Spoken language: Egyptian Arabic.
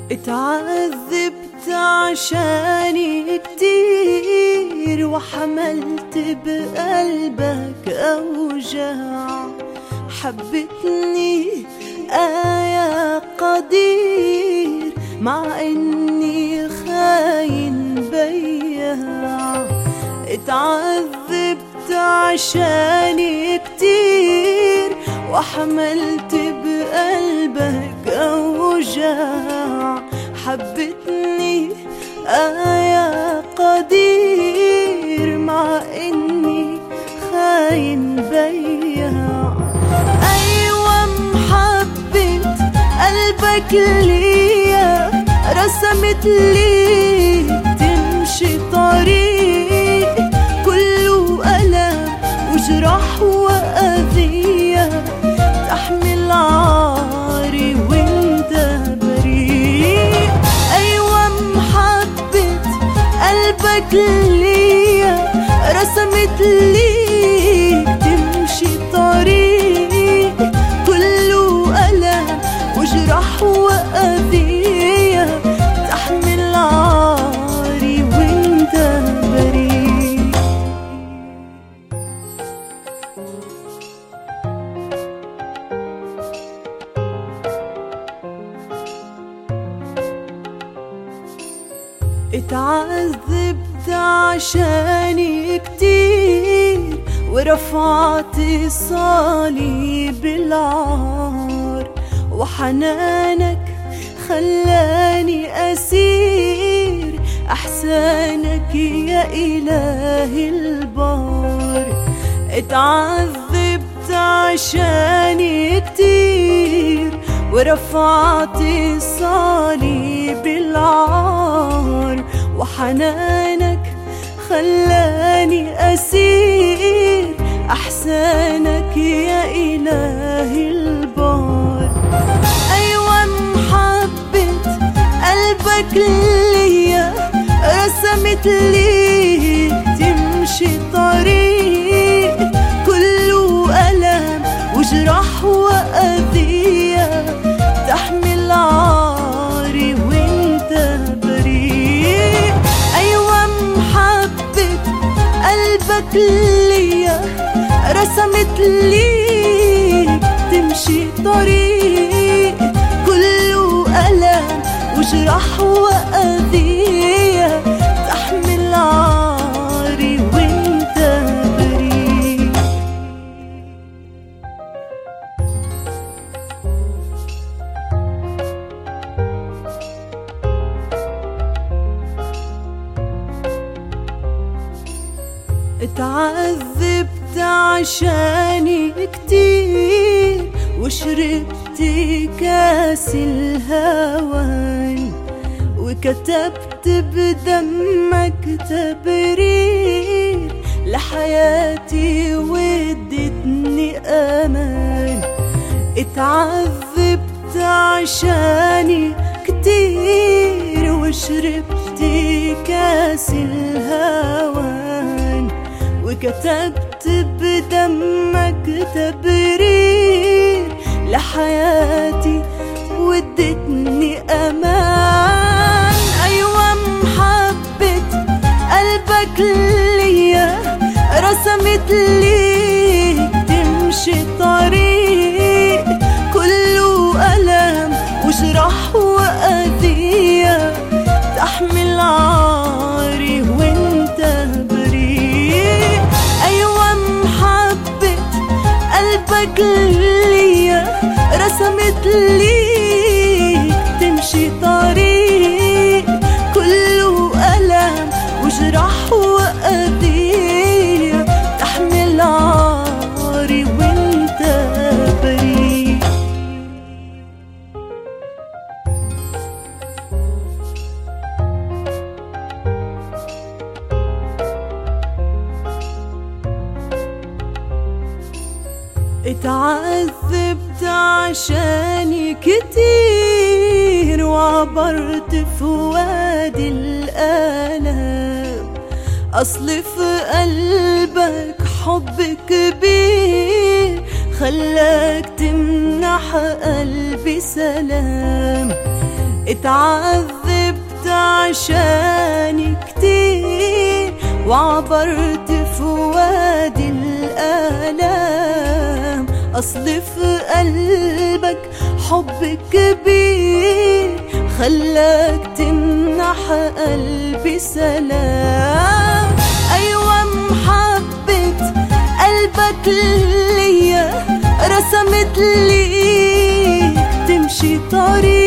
اتعذبت عشاني كتير وحملت بقلبك أوجاع حبتني آية قدير مع إني خاين بياع اتعذبت عشاني كتير وحملت بقلبك أوجاع حبتني آية قدير مع إني خاين بياع أيوة محبة قلبك ليا رسمت لي تمشي طريق كله ألم وجرح وأذية تحمل عاري وانت بريء أيوة محبة قلبك ليا رسمت لي تمشي طريق كله ألم وجرح وأذية تحمل عاري وانت بريء اتعذبت عشاني كتير ورفعت صليب العار وحنانك خلاني أسير أحسانك يا إله البار اتعذبت عشاني كتير ورفعت صليب العار وحنانك خلاني أسير أحسانك يا إله البار أيوة محبة قلبك ليا رسمت لي تمشي طريق كله ألم وجرح وأذية تحمل عاري وانت بريء أيوة محبة قلبك ليا رسمت لي تمشي طريق كله ألم وجرح وأذية تحمل عاري وانت بريء اتعذبت عشاني كتير وشربت كاس الهوان وكتبت بدمك تبرير لحياتي وادتني امان اتعذبت عشاني كتير وشربت كاس الهوان وكتبت بدمك تبرير لحياتي وادتني امان ايوه محبة قلبك ليا رسمت لي تمشي طريق كله ألم وجرح وأذية تحمل عاري وانت بريء أيوة محبة قلبك ليا رسمت لي تمشي طريق كله ألم وجرح وأذية تحمل عاري وانت بريء اتعذبت عشاني كتير وعبرت في وادي الآلام أصل في قلبك حب كبير خلاك تمنح قلبي سلام اتعذبت عشاني كتير وعبرت في وادي الآلام أصل في قلبك حب كبير خلاك تمنح قلبي سلام أيوة محبة قلبك ليا رسمت لي تمشي طريق